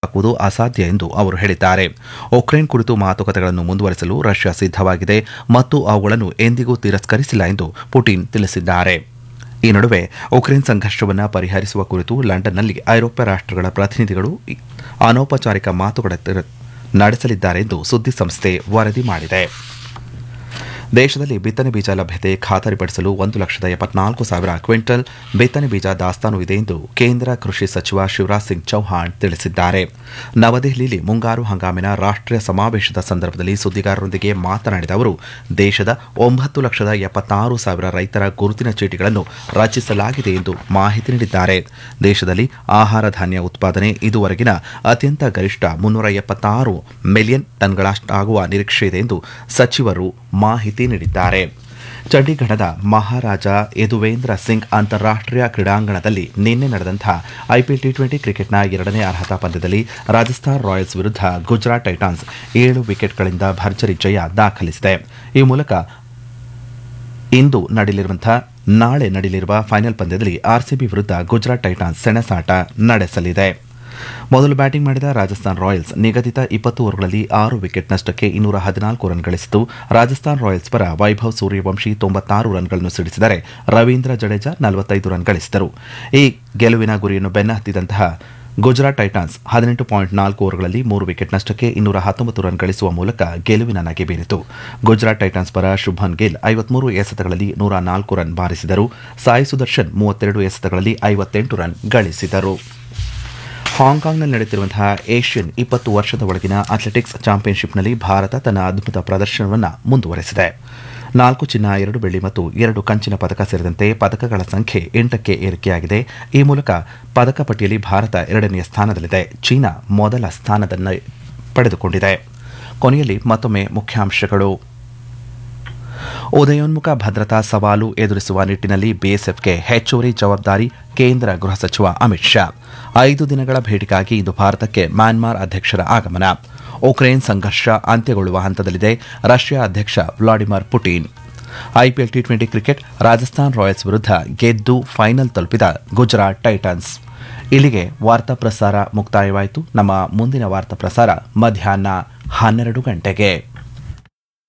ತೆಗೆದುಹಾಕುವುದು ಅಸಾಧ್ಯ ಎಂದು ಅವರು ಹೇಳಿದ್ದಾರೆ ಉಕ್ರೇನ್ ಕುರಿತು ಮಾತುಕತೆಗಳನ್ನು ಮುಂದುವರೆಸಲು ರಷ್ಯಾ ಸಿದ್ದವಾಗಿದೆ ಮತ್ತು ಅವುಗಳನ್ನು ಎಂದಿಗೂ ತಿರಸ್ಕರಿಸಿಲ್ಲ ಎಂದು ಪುಟಿನ್ ತಿಳಿಸಿದ್ದಾರೆ ಈ ನಡುವೆ ಉಕ್ರೇನ್ ಸಂಘರ್ಷವನ್ನು ಪರಿಹರಿಸುವ ಕುರಿತು ಲಂಡನ್ನಲ್ಲಿ ಐರೋಪ್ಯ ರಾಷ್ಟ್ರಗಳ ಪ್ರತಿನಿಧಿಗಳು ಅನೌಪಚಾರಿಕ ಮಾತುಕತೆ ನಡೆಸಲಿದ್ದಾರೆ ಎಂದು ಸುದ್ದಿಸಂಸ್ಥೆ ವರದಿ ಮಾಡಿದೆ ದೇಶದಲ್ಲಿ ಬಿತ್ತನೆ ಬೀಜ ಲಭ್ಯತೆ ಖಾತರಿಪಡಿಸಲು ಒಂದು ಲಕ್ಷದ ಎಪ್ಪತ್ನಾಲ್ಕು ಸಾವಿರ ಕ್ವಿಂಟಲ್ ಬಿತ್ತನೆ ಬೀಜ ದಾಸ್ತಾನು ಇದೆ ಎಂದು ಕೇಂದ್ರ ಕೃಷಿ ಸಚಿವ ಶಿವರಾಜ್ ಸಿಂಗ್ ಚೌಹಾಣ್ ತಿಳಿಸಿದ್ದಾರೆ ನವದೆಹಲಿಯಲ್ಲಿ ಮುಂಗಾರು ಹಂಗಾಮಿನ ರಾಷ್ಟ್ರೀಯ ಸಮಾವೇಶದ ಸಂದರ್ಭದಲ್ಲಿ ಸುದ್ದಿಗಾರರೊಂದಿಗೆ ಮಾತನಾಡಿದ ಅವರು ದೇಶದ ಒಂಬತ್ತು ಲಕ್ಷದ ಎಪ್ಪತ್ತಾರು ಸಾವಿರ ರೈತರ ಗುರುತಿನ ಚೀಟಿಗಳನ್ನು ರಚಿಸಲಾಗಿದೆ ಎಂದು ಮಾಹಿತಿ ನೀಡಿದ್ದಾರೆ ದೇಶದಲ್ಲಿ ಆಹಾರ ಧಾನ್ಯ ಉತ್ಪಾದನೆ ಇದುವರೆಗಿನ ಅತ್ಯಂತ ಗರಿಷ್ಠ ಮುನ್ನೂರ ಎಪ್ಪತ್ತಾರು ಮಿಲಿಯನ್ ಟನ್ಗಳಷ್ಟಾಗುವ ನಿರೀಕ್ಷೆ ಇದೆ ಎಂದು ಸಚಿವರು ಮಾಹಿತಿ ನೀಡಿದ್ದಾರೆ ಚಂಡೀಗಢದ ಮಹಾರಾಜ ಯದುವೇಂದ್ರ ಸಿಂಗ್ ಅಂತಾರಾಷ್ಟೀಯ ಕ್ರೀಡಾಂಗಣದಲ್ಲಿ ನಿನ್ನೆ ನಡೆದಂತಹ ಐಪಿಎಲ್ ಟಿ ಟ್ವೆಂಟಿ ಕ್ರಿಕೆಟ್ನ ಎರಡನೇ ಅರ್ಹತಾ ಪಂದ್ಯದಲ್ಲಿ ರಾಜಸ್ಥಾನ್ ರಾಯಲ್ಸ್ ವಿರುದ್ಧ ಗುಜರಾತ್ ಟೈಟಾನ್ಸ್ ಏಳು ವಿಕೆಟ್ಗಳಿಂದ ಭರ್ಜರಿ ಜಯ ದಾಖಲಿಸಿದೆ ಈ ಮೂಲಕ ಇಂದು ನಡೆಯಲಿರುವಂತಹ ನಾಳೆ ನಡೆಯಲಿರುವ ಫೈನಲ್ ಪಂದ್ಯದಲ್ಲಿ ಆರ್ಸಿಬಿ ವಿರುದ್ಧ ಗುಜರಾತ್ ಟೈಟಾನ್ಸ್ ಸೆಣಸಾಟ ನಡೆಸಲಿದೆ ಮೊದಲು ಬ್ಯಾಟಿಂಗ್ ಮಾಡಿದ ರಾಜಸ್ಥಾನ್ ರಾಯಲ್ಸ್ ನಿಗದಿತ ಇಪ್ಪತ್ತು ಓವರ್ಗಳಲ್ಲಿ ಆರು ವಿಕೆಟ್ ನಷ್ಟಕ್ಕೆ ಇನ್ನೂರ ಹದಿನಾಲ್ಕು ರನ್ ಗಳಿಸಿತು ರಾಜಸ್ಥಾನ್ ರಾಯಲ್ಸ್ ಪರ ವೈಭವ್ ಸೂರ್ಯವಂಶಿ ತೊಂಬತ್ತಾರು ರನ್ಗಳನ್ನು ಸಿಡಿಸಿದರೆ ರವೀಂದ್ರ ಜಡೇಜಾ ನಲವತ್ತೈದು ರನ್ ಗಳಿಸಿದರು ಈ ಗೆಲುವಿನ ಗುರಿಯನ್ನು ಬೆನ್ನಹತ್ತಿದಂತಹ ಗುಜರಾತ್ ಟೈಟಾನ್ಸ್ ಹದಿನೆಂಟು ಪಾಯಿಂಟ್ ನಾಲ್ಕು ಓವರ್ಗಳಲ್ಲಿ ಮೂರು ವಿಕೆಟ್ ನಷ್ಟಕ್ಕೆ ಇನ್ನೂರ ಹತ್ತೊಂಬತ್ತು ರನ್ ಗಳಿಸುವ ಮೂಲಕ ಗೆಲುವಿನ ನಗೆ ಬೀರಿತು ಗುಜರಾತ್ ಟೈಟಾನ್ಸ್ ಪರ ಶುಭನ್ ಗಿಲ್ ಐವತ್ಮೂರು ಎಸೆತಗಳಲ್ಲಿ ನೂರ ನಾಲ್ಕು ರನ್ ಬಾರಿಸಿದರು ಸಾಯಿ ಸುದರ್ಶನ್ ಮೂವತ್ತೆರಡು ಎಸೆತಗಳಲ್ಲಿ ಐವತ್ತೆಂಟು ರನ್ ಗಳಿಸಿದರು ಹಾಂಗ್ಕಾಂಗ್ನಲ್ಲಿ ನಡೆಯುತ್ತಿರುವಂತಹ ಏಷ್ಯನ್ ಇಪ್ಪತ್ತು ವರ್ಷದ ಒಳಗಿನ ಅಥ್ಲೆಟಿಕ್ಸ್ ಚಾಂಪಿಯನ್ಶಿಪ್ನಲ್ಲಿ ಭಾರತ ತನ್ನ ಅದ್ಭುತ ಪ್ರದರ್ಶನವನ್ನು ಮುಂದುವರೆಸಿದೆ ನಾಲ್ಕು ಚಿನ್ನ ಎರಡು ಬೆಳ್ಳಿ ಮತ್ತು ಎರಡು ಕಂಚಿನ ಪದಕ ಸೇರಿದಂತೆ ಪದಕಗಳ ಸಂಖ್ಯೆ ಎಂಟಕ್ಕೆ ಏರಿಕೆಯಾಗಿದೆ ಈ ಮೂಲಕ ಪದಕ ಪಟ್ಟಿಯಲ್ಲಿ ಭಾರತ ಎರಡನೆಯ ಸ್ಥಾನದಲ್ಲಿದೆ ಚೀನಾ ಮೊದಲ ಸ್ಥಾನದನ್ನು ಪಡೆದುಕೊಂಡಿದೆ ಕೊನೆಯಲ್ಲಿ ಮತ್ತೊಮ್ಮೆ ಮುಖ್ಯಾಂಶಗಳು ಉದಯೋನ್ಮುಖ ಭದ್ರತಾ ಸವಾಲು ಎದುರಿಸುವ ನಿಟ್ಟಿನಲ್ಲಿ ಬಿಎಸ್ಎಫ್ಗೆ ಹೆಚ್ಚುವರಿ ಜವಾಬ್ದಾರಿ ಕೇಂದ್ರ ಗೃಹ ಸಚಿವ ಅಮಿತ್ ಶಾ ಐದು ದಿನಗಳ ಭೇಟಿಗಾಗಿ ಇಂದು ಭಾರತಕ್ಕೆ ಮ್ಯಾನ್ಮಾರ್ ಅಧ್ಯಕ್ಷರ ಆಗಮನ ಉಕ್ರೇನ್ ಸಂಘರ್ಷ ಅಂತ್ಯಗೊಳ್ಳುವ ಹಂತದಲ್ಲಿದೆ ರಷ್ಯಾ ಅಧ್ಯಕ್ಷ Vladimir Putin IPL T twenty cricket Rajasthan Royals ವಿರುದ್ಧ ಗೆದ್ದು ಫೈನಲ್ ತಲುಪಿದ ಗುಜರಾತ್ ಟೈಟನ್ಸ್ ಇಲ್ಲಿಗೆ ವಾರ್ತಾ ಪ್ರಸಾರ ಮುಕ್ತಾಯವಾಯಿತು ನಮ್ಮ ಮುಂದಿನ ವಾರ್ತಾ ಪ್ರಸಾರ ಮಧ್ಯಾಹ್ನ ಹನ್ನೆರಡು ಗಂಟೆಗೆ